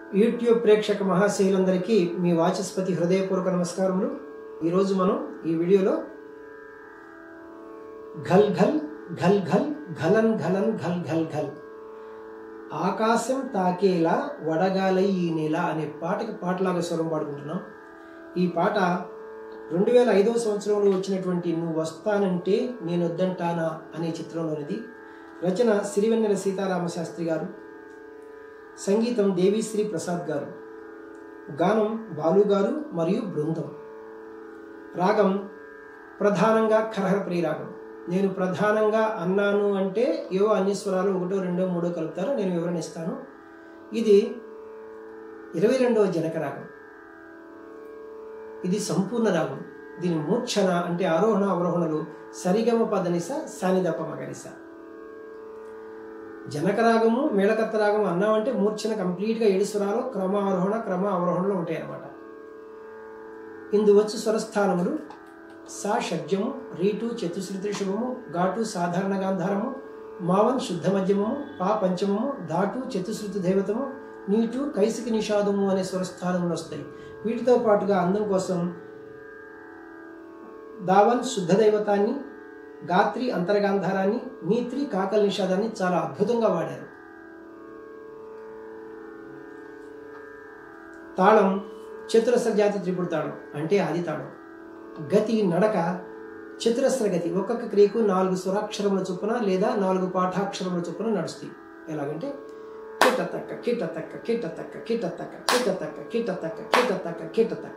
YouTube ప్రేక్షక మహాశయులందరికీ మీ వాచస్పతి హృదయపూర్వక నమస్కారములు ఈరోజు మనం ఈ వీడియోలో ఘల్ ఘల్ ఘల్ ఘల్ ఘలన్ ఘలన్ ఘల్ ఘల్ ఘల్ ఆకాశం తాకేలా వడగాలై ఈ నెల అనే పాటకి పాటలాగా స్వరం పాడుకుంటున్నాం ఈ పాట రెండు వేల ఐదవ సంవత్సరంలో వచ్చినటువంటి నువ్వు వస్తానంటే నేను వద్దంటానా అనే చిత్రంలోనిది రచన సిరివెన్నెల సీతారామ శాస్త్రి గారు సంగీతం దేవిశ్రీ ప్రసాద్ గారు గానం బాలు గారు మరియు బృందం రాగం ప్రధానంగా ఖరహరప్రియ రాగం నేను ప్రధానంగా అన్నాను అంటే ఏవో అన్ని స్వరాలు ఒకటో రెండో మూడో కలుపుతారో నేను వివరణ ఇస్తాను ఇది ఇరవై రెండవ జనక రాగం ఇది సంపూర్ణ రాగం దీని మూర్ఛన అంటే ఆరోహణ అవరోహణలు సరిగమ పదనిస సానిదప మగనిస జనకరాగము మేళకత్త రాగము అన్నామంటే మూర్ఛన కంప్లీట్గా ఏడు స్వరాలు క్రమ ఆరోహణ క్రమ అవరోహణలో ఉంటాయి అన్నమాట ఇందు వచ్చు స్వరస్థానములు సా షడ్జము రీటు చతుశ్రుతి శుభము ఘాటు సాధారణ గాంధారము మావన్ శుద్ధ మధ్యమము పా పంచమము ధాటు చతుశ్రుతి దేవతము నీటు కైసికి నిషాదము అనే స్వరస్థానములు వస్తాయి వీటితో పాటుగా అందం కోసం దావన్ శుద్ధ దైవతాన్ని గాత్రి అంతరగాంధారాన్ని నీత్రి కాకల నిషాదాన్ని చాలా అద్భుతంగా వాడారు తాళం చతురస్ర జాతి త్రిపుడు తాళం అంటే ఆది తాళం గతి నడక చతురస్ర గతి ఒక్కొక్క క్రియకు నాలుగు స్వరాక్షరముల చొప్పున లేదా నాలుగు పాఠాక్షరముల చొప్పున నడుస్తాయి ఎలాగంటే కిట తక్క కిట తక్క కిట తక్క కిట తక్క కిట తక్క కిట తక్క కిట తక్క కిట తక్క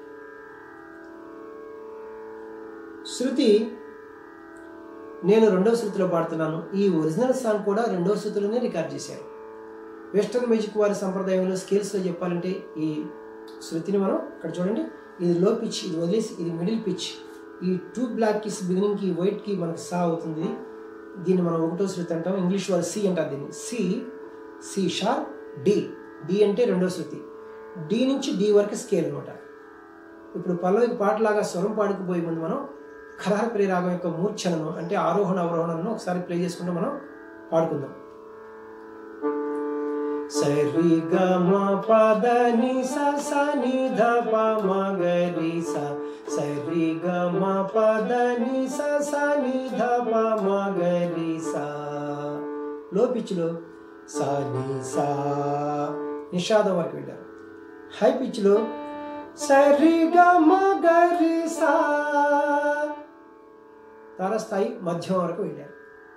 శృతి నేను రెండవ శృతిలో పాడుతున్నాను ఈ ఒరిజినల్ సాంగ్ కూడా రెండవ శృతిలోనే రికార్డ్ చేశారు వెస్టర్న్ మ్యూజిక్ వారి సంప్రదాయంలో స్కేల్స్లో చెప్పాలంటే ఈ శృతిని మనం ఇక్కడ చూడండి ఇది లో పిచ్ ఇది వదిలేసి ఇది మిడిల్ పిచ్ ఈ టూ బ్లాక్ కిస్ బిగినింగ్కి వైట్కి మనకు సా అవుతుంది దీన్ని మనం ఒకటో శృతి అంటాం ఇంగ్లీష్ వారు సి అంటారు దీన్ని C C sharp D D అంటే రెండో శృతి డి నుంచి డి వరకు స్కేల్ అనమాట ఇప్పుడు పల్లవికి పాటలాగా స్వరం పాడుకుపోయే ముందు మనం ఖరహర రాగం యొక్క మూర్ఛనను అంటే ఆరోహణ అవరోహణను ఒకసారి ప్లే చేసుకుంటూ మనం పాడుకుందాం సరి గ మ పద ని స స ని ధ ప మ గ రి స సరి గ మ పద ని స స ని ధ ప మ గ రి స లో పిచ్ లో స ని స నిషాదం వరకు వెళ్ళారు హై పిచ్ లో సరి గ మ గ రి స తారస్థాయి మధ్యం వరకు వెళ్ళారు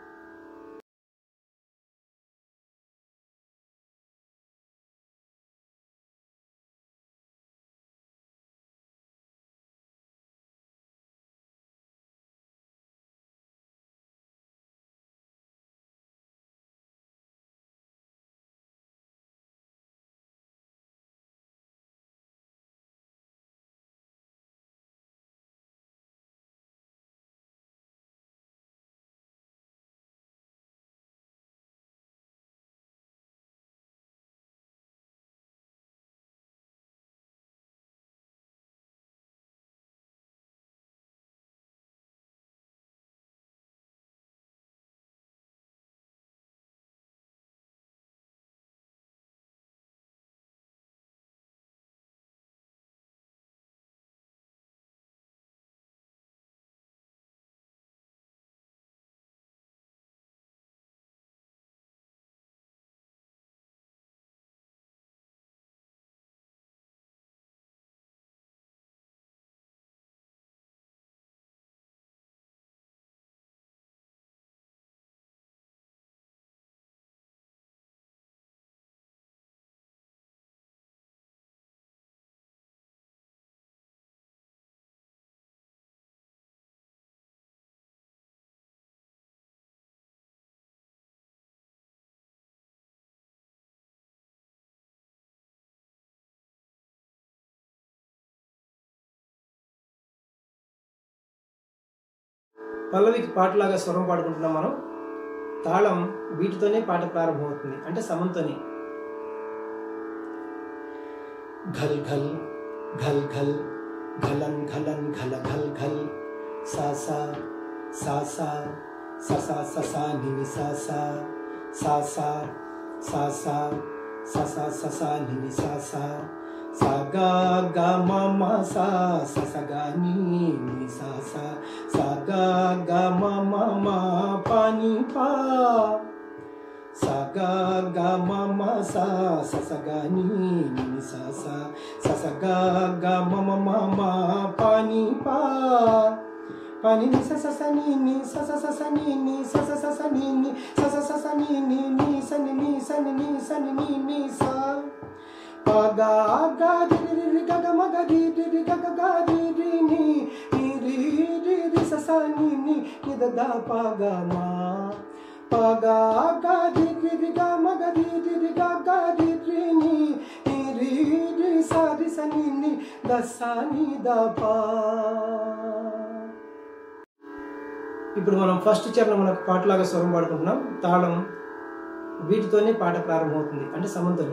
పల్లవికి పాటలాగా స్వరం పాడుకుంటున్నాం మనం తాళం వీటితోనే పాట ప్రారంభమవుతుంది అంటే సమంతోనే ఘల్ ఘల్ ఘల్ ఘల్ ఘలన్ ఘలన్ ఘల ఘల్ ఘల్ సా సా సా సా స సా స సా ని ని సా సా సా సా సా సా స స స స ని ని స స స గ గ మ మ స స స గ ని ని స స స గ గ మ మ మ ప ని ప స గ గ మ మ స స స గ ని ని ని స స స స గ గ మ మ మ మ ప ని ప ప ని ని స స స ని ని స స స స ని ని స స స స ని ని స స స స ని ని ని స ని ని స ని ని స ని ని ని స ప గ గ రి రి రి రి గ గ మ గ రి రి రి గ గ గ రి రి ని ని రి రి రి స స ని ని ని ద ద ప గ మ ప గ గ రి రి రి గ మ గ రి రి రి గ గ రి రి ని ని రి రి స రి స ని ని ద స ని ద ప ఇప్పుడు మనం ఫస్ట్ చరణం మనకు పాటలాగా స్వరం పాడుకుంటున్నాం తాళం వీటితోనే పాట ప్రారంభమవుతుంది అంటే సమంతోని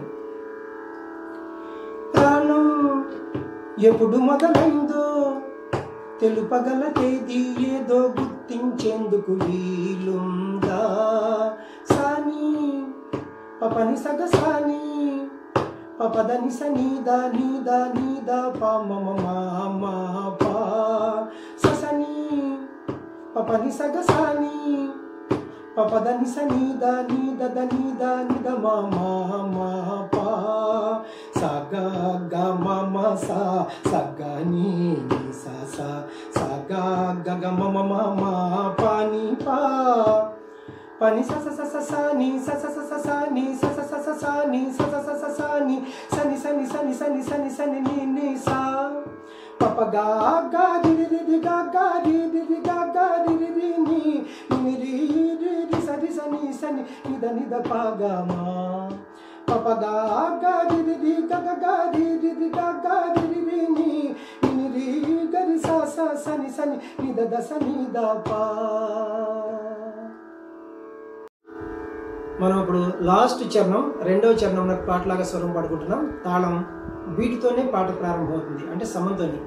ప్రాణం ఎప్పుడు మొదలైందో తెలుపగల తేదీ ఏదో గుర్తించేందుకు వీలుందా సాని పపని సగ సాని పపదని స నీద నీద నీద ప మమ మా పా ససని పపని సగ సాని పపదని స నీద నీద ద నీద నిద మా మా మా పా సగ గ మ మ స సగ ని ని స స సగ గ గ మ మ మ మ ప ని పా పని స స స స స ని స స స స స ని స స స స స ని స స స స స ని స ని స ని స ని స ని స ని స ని ని ని స పప గా గా రి రి రి రి గా గా రి రి రి గా గా రి రి రి ని ని రి రి రి స రి స ని స ని ని ద ని ద ప గ మ పప గా గా రి రి రి గ గ గా రి రి రి గా గా రి రి రి ని ని ని రి గ రి స స స ని స ని ని ద ద స ని ద ప మనం ఇప్పుడు లాస్ట్ చరణం రెండవ చరణం పాటలాగా స్వరం పాడుకుంటున్నాం తాళం వీటితోనే పాట ప్రారంభమవుతుంది అంటే సమంతోని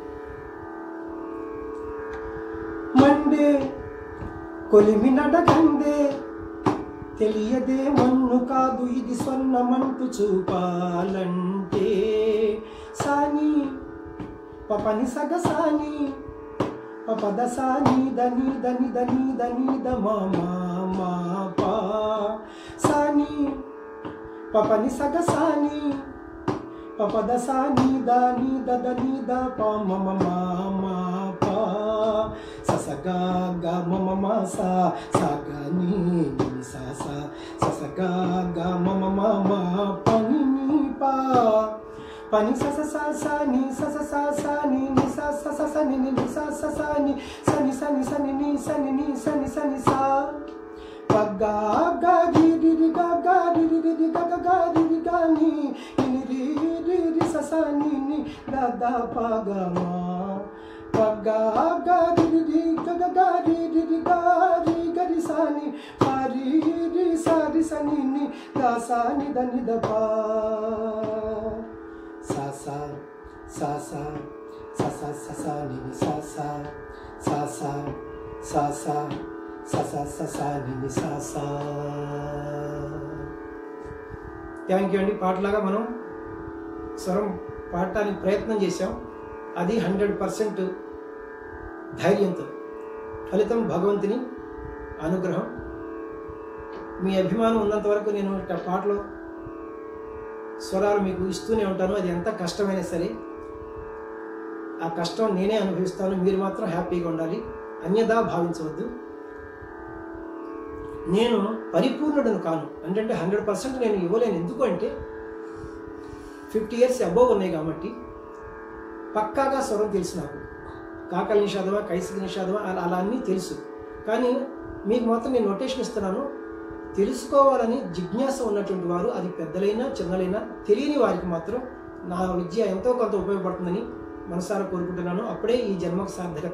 మండే కొలిమి నడగందే తెలియదే మన్ను కాదు ఇది స్వర్ణమంటూ చూపాలంటే సాని పపని సగ సాని పపద సాని దని దని దని దని ద మా మా మా పా సాని పపని సగ సాని పపద సాని దాని దద ని ద ప మ మ మ మ ప స స గ గ మ మ మ స స గ ని ని స స స స గ గ మ మ మ మ ప ని ని ప పని స స స స ని స స స స ని ని స స స స ని ని ని స స స ని స ని స ని స ని ని స ని ని స ని స ని స ప గ గ రి రి రి గ గ రి రి రి రి గ గ గ రి రి గ ని ని రి రి రి స స ని ని ద ద ప గ మ ప గ గ రి రి రి గ గ గ రి రి రి గ రి గ రి స ని ప రి రి స రి స ని ని ద స ని ద ని ద ప స స స స స స స స ని ని స స స స స స స స స స ని ని స స థ్యాంక్ యూ అండి పాటలాగా మనం స్వరం పాడటానికి ప్రయత్నం చేశాం అది హండ్రెడ్ పర్సెంట్ ధైర్యంతో ఫలితం భగవంతుని అనుగ్రహం మీ అభిమానం ఉన్నంత వరకు నేను ఇట్లా పాటలో స్వరాలు మీకు ఇస్తూనే ఉంటాను అది ఎంత కష్టమైనా సరే ఆ కష్టం నేనే అనుభవిస్తాను మీరు మాత్రం హ్యాపీగా ఉండాలి అన్యదా భావించవద్దు నేను పరిపూర్ణుడను కాను అంటే హండ్రెడ్ పర్సెంట్ నేను ఇవ్వలేను ఎందుకు అంటే ఫిఫ్టీ ఇయర్స్ అబోవ్ ఉన్నాయి కాబట్టి పక్కాగా స్వరం తెలుసు నాకు కాకల నిషాదమా కైసిక నిషాదమా అలా అలా అన్నీ తెలుసు కానీ మీకు మాత్రం నేను నోటేషన్ ఇస్తున్నాను తెలుసుకోవాలని జిజ్ఞాస ఉన్నటువంటి వారు అది పెద్దలైనా చిన్నలైనా తెలియని వారికి మాత్రం నా విద్య ఎంతో కొంత ఉపయోగపడుతుందని మనసారా కోరుకుంటున్నాను అప్పుడే ఈ జన్మకు సార్థకత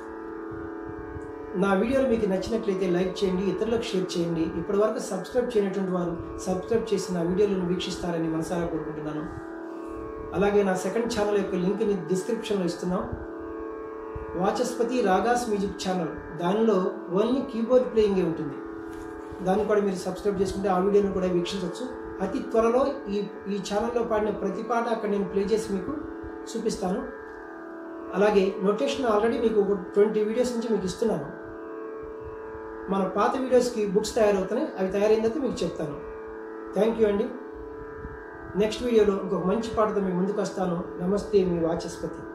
నా వీడియోలు మీకు నచ్చినట్లయితే లైక్ చేయండి ఇతరులకు షేర్ చేయండి ఇప్పటి వరకు సబ్స్క్రైబ్ చేయనటువంటి వారు సబ్స్క్రైబ్ చేసి నా వీడియోలను వీక్షిస్తారని మనసారా కోరుకుంటున్నాను అలాగే నా సెకండ్ ఛానల్ యొక్క లింక్ని డిస్క్రిప్షన్లో ఇస్తున్నాం వాచస్పతి రాగాస్ మ్యూజిక్ ఛానల్ దానిలో ఓన్లీ కీబోర్డ్ ప్లేయింగే ఉంటుంది దాన్ని కూడా మీరు సబ్స్క్రైబ్ చేసుకుంటే ఆ వీడియోను కూడా వీక్షించవచ్చు అతి త్వరలో ఈ ఈ ఛానల్లో పాడిన ప్రతి పాట అక్కడ నేను ప్లే చేసి మీకు చూపిస్తాను అలాగే నోటేషన్ ఆల్రెడీ మీకు ఒక ట్వంటీ వీడియోస్ నుంచి మీకు ఇస్తున్నాను మన పాత వీడియోస్కి బుక్స్ తయారవుతున్నాయి అవి తయారైన తర్వాత మీకు చెప్తాను థ్యాంక్ యూ అండి నెక్స్ట్ వీడియోలో ఇంకొక మంచి పాటతో మీ ముందుకు వస్తాను నమస్తే మీ వాచస్పతి